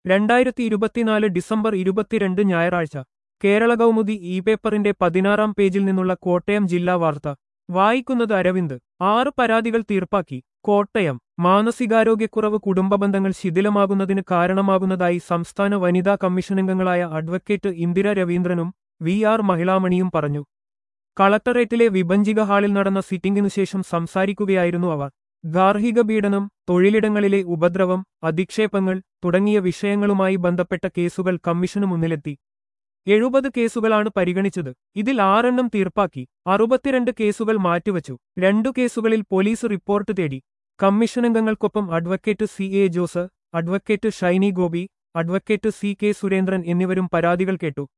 രണ്ടായിരത്തി ഇരുപത്തിനാല് ഡിസംബർ ഇരുപത്തിരണ്ട് ഞായറാഴ്ച കേരള കൗമുദി ഇ പേപ്പറിന്റെ പതിനാറാം പേജിൽ നിന്നുള്ള കോട്ടയം ജില്ലാ വാർത്ത വായിക്കുന്നത് അരവിന്ദ് ആറ് പരാതികൾ തീർപ്പാക്കി കോട്ടയം മാനസികാരോഗ്യക്കുറവ് കുടുംബബന്ധങ്ങൾ ശിഥിലമാകുന്നതിന് കാരണമാകുന്നതായി സംസ്ഥാന വനിതാ കമ്മീഷനംഗങ്ങളായ അഡ്വക്കേറ്റ് ഇന്ദിര രവീന്ദ്രനും വി ആർ മഹിളാമണിയും പറഞ്ഞു കളക്ടറേറ്റിലെ വിഭജിക ഹാളിൽ നടന്ന സിറ്റിംഗിനു ശേഷം സംസാരിക്കുകയായിരുന്നു അവർ ഗാർഹിക പീഡനം തൊഴിലിടങ്ങളിലെ ഉപദ്രവം അധിക്ഷേപങ്ങൾ തുടങ്ങിയ വിഷയങ്ങളുമായി ബന്ധപ്പെട്ട കേസുകൾ കമ്മീഷനു മുന്നിലെത്തി എഴുപത് കേസുകളാണ് പരിഗണിച്ചത് ഇതിൽ ആറെണ്ണം തീർപ്പാക്കി അറുപത്തിരണ്ട് കേസുകൾ മാറ്റിവച്ചു രണ്ടു കേസുകളിൽ പോലീസ് റിപ്പോർട്ട് തേടി കമ്മീഷനംഗങ്ങൾക്കൊപ്പം advocate C A Jose advocate Shiny Gopi advocate C K Surendran എന്നിവരും പരാതികൾ കേട്ടു